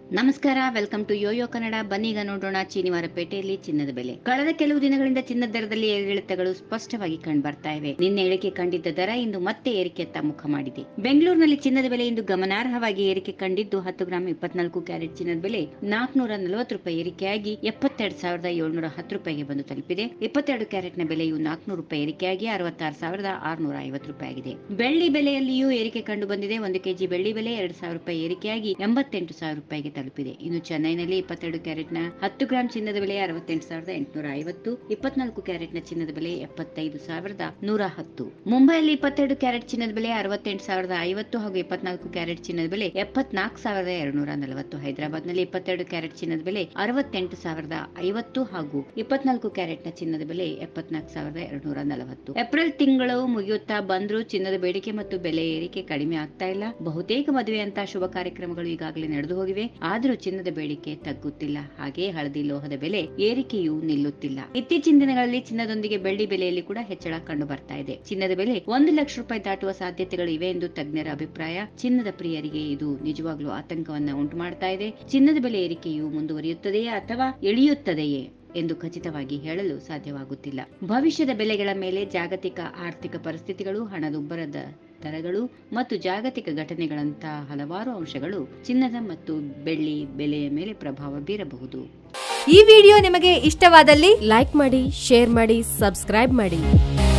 ನಮಸ್ಕಾರ welcome to YoYo Kannada ಬನ್ನೀಗ ನೋಡೋಣ ಚೀನಿವಾರಪೇಟೆಯಲ್ಲಿ ಚಿನ್ನದ ಬೆಲೆ ಕಳೆದ ಕೆಲವು ದಿನಗಳಿಂದ ಚಿನ್ನದ ದರದಲ್ಲಿ ಏರಿಳಿತಗಳು ಸ್ಪಷ್ಟವಾಗಿ ಕಂಡುಬರ್ತಾ ಇವೆ ನಿನ್ನೆ ಇಳಿಕೆ ಕಂಡಿದ್ದ ದರ ಇಂದು ಮತ್ತೆ ಏರಿಕೆಯತ್ತ ಮುಖ ಮಾಡಿದೆ ಬೆಂಗಳೂರಿನಲ್ಲಿ ಚಿನ್ನದ ಬೆಲೆ ಇಂದು ಗಮನಾರ್ಹವಾಗಿ ಏರಿಕೆ ಕಂಡಿದ್ದು ಹತ್ತು ಗ್ರಾಂ ಇಪ್ಪತ್ನಾಲ್ಕು ಕ್ಯಾರೆಟ್ ಚಿನ್ನದ ಬೆಲೆ ನಾಲ್ಕುನೂರ ನಲವತ್ತು ರೂಪಾಯಿ ಏರಿಕೆಯಾಗಿ ಎಪ್ಪತ್ತೆರಡು ಸಾವಿರದ ಏಳ್ನೂರ ಹತ್ತು ರೂಪಾಯಿಗೆ ಬಂದು ತಲುಪಿದೆ ಇಪ್ಪತ್ತೆರಡು ಕ್ಯಾರೆಟ್ನ ಬೆಲೆಯು ನಾಲ್ಕುನೂರು ರೂಪಾಯಿ ಏರಿಕೆಯಾಗಿ ಅರವತ್ತಾರು ಸಾವಿರದ ಆರುನೂರ ಐವತ್ತು ರೂಪಾಯಿ ಆಗಿದೆ ಬೆಳ್ಳಿ ಬೆಲೆಯಲ್ಲಿಯೂ ಏರಿಕೆ ಕಂಡು ಬಂದಿದೆ ಒಂದು ಕೆಜಿ ಬೆಳ್ಳಿ ಬೆಲೆ ಎರಡು ಸಾವಿರ ರೂಪಾಯಿ ಏರಿಕೆಯಾಗಿ ಎಂಬತ್ತೆಂಟು ಸಾವಿರ ರೂಪಾಯಿಗೆ ತಲುಪಿದೆ ಇನ್ನು ಚೆನ್ನೈನಲ್ಲಿ ಇಪ್ಪತ್ತೆರಡು ಕ್ಯಾರೆಟ್ನ ಹತ್ತು ಗ್ರಾಂ ಚಿನ್ನದ ಬೆಲೆ ಅರವತ್ತೆಂಟು ಸಾವಿರದ ಎಂಟುನೂರ ಐವತ್ತು ಇಪ್ಪತ್ನಾಲ್ಕು ಕ್ಯಾರೆಟ್ನ ಚಿನ್ನದ ಬೆಲೆ ಎಪ್ಪತ್ತೈದು ಸಾವಿರದ ನೂರ ಹತ್ತು ಮುಂಬೈಯಲ್ಲಿ ಇಪ್ಪತ್ತೆರಡು ಕ್ಯಾರೆಟ್ ಚಿನ್ನದ ಬೆಲೆ ಅರವತ್ತೆಂಟು ಸಾವಿರದ ಐವತ್ತು ಹಾಗೂ ಇಪ್ಪತ್ನಾಲ್ಕು ಕ್ಯಾರೆಟ್ ಚಿನ್ನದ ಬೆಲೆ ಎಪ್ಪತ್ನಾಲ್ಕು ಸಾವಿರದ ಎರಡುನೂರ ನಲವತ್ತು ಹೈದರಾಬಾದ್ನಲ್ಲಿ ಇಪ್ಪತ್ತೆರಡು ಕ್ಯಾರೆಟ್ ಚಿನ್ನದ ಬೆಲೆ ಅರವತ್ತೆಂಟು ಸಾವಿರದ ಐವತ್ತು ಹಾಗೂ ಇಪ್ಪತ್ನಾಲ್ಕು ಕ್ಯಾರೆಟ್ನ ಚಿನ್ನದ ಬೆಲೆ ಎಪ್ಪತ್ನಾಲ್ಕು ಸಾವಿರದ ಎರಡುನೂರ ನಲವತ್ತು ಏಪ್ರಿಲ್ ತಿಂಗಳು ಮುಗಿಯುತ್ತಾ ಬಂದ್ರೂ ಚಿನ್ನದ ಬೇಡಿಕೆ ಮತ್ತು ಬೆಲೆ ಏರಿಕೆ ಕಡಿಮೆ ಆಗ್ತಾ ಇಲ್ಲ ಬಹುತೇಕ ಮದುವೆಯಂತ ಶುಭ ಕಾರ್ಯಕ್ರಮಗಳು ಈಗಾಗಲೇ ನಡೆದು ಹೋಗಿವೆ ಆದರೂ ಚಿನ್ನದ ಬೇಡಿಕೆ ತಗ್ಗುತ್ತಿಲ್ಲ ಹಾಗೆ ಹಳದಿ ಲೋಹದ ಬೆಲೆ ಏರಿಕೆಯೂ ನಿಲ್ಲುತ್ತಿಲ್ಲ ಇತ್ತೀಚಿನ ದಿನಗಳಲ್ಲಿ ಚಿನ್ನದೊಂದಿಗೆ ಬೆಳ್ಳಿ ಬೆಲೆಯಲ್ಲಿ ಕೂಡ ಹೆಚ್ಚಳ ಕಂಡು ಬರ್ತಾ ಇದೆ ಚಿನ್ನದ ಬೆಲೆ ಒಂದು ಲಕ್ಷ ರೂಪಾಯಿ ದಾಟುವ ಸಾಧ್ಯತೆಗಳು ಇವೆ ಎಂದು ತಜ್ಞರ ಅಭಿಪ್ರಾಯ ಚಿನ್ನದ ಪ್ರಿಯರಿಗೆ ಇದು ನಿಜವಾಗ್ಲೂ ಆತಂಕವನ್ನ ಉಂಟು ಮಾಡ್ತಾ ಇದೆ ಚಿನ್ನದ ಬೆಲೆ ಏರಿಕೆಯು ಮುಂದುವರಿಯುತ್ತದೆಯೇ ಅಥವಾ ಇಳಿಯುತ್ತದೆಯೇ ಎಂದು ಖಚಿತವಾಗಿ ಹೇಳಲು ಸಾಧ್ಯವಾಗುತ್ತಿಲ್ಲ ಭವಿಷ್ಯದ ಬೆಲೆಗಳ ಮೇಲೆ ಜಾಗತಿಕ ಆರ್ಥಿಕ ಪರಿಸ್ಥಿತಿಗಳು ಹಣದುಬ್ಬರದ ದರಗಳು ಮತ್ತು ಜಾಗತಿಕ ಘಟನೆಗಳಂತಹ ಹಲವಾರು ಅಂಶಗಳು ಚಿನ್ನದ ಮತ್ತು ಬೆಳ್ಳಿ ಬೆಲೆಯ ಮೇಲೆ ಪ್ರಭಾವ ಬೀರಬಹುದು ಈ ವಿಡಿಯೋ ನಿಮಗೆ ಇಷ್ಟವಾದಲ್ಲಿ ಲೈಕ್ ಮಾಡಿ ಶೇರ್ ಮಾಡಿ ಸಬ್ಸ್ಕ್ರೈಬ್ ಮಾಡಿ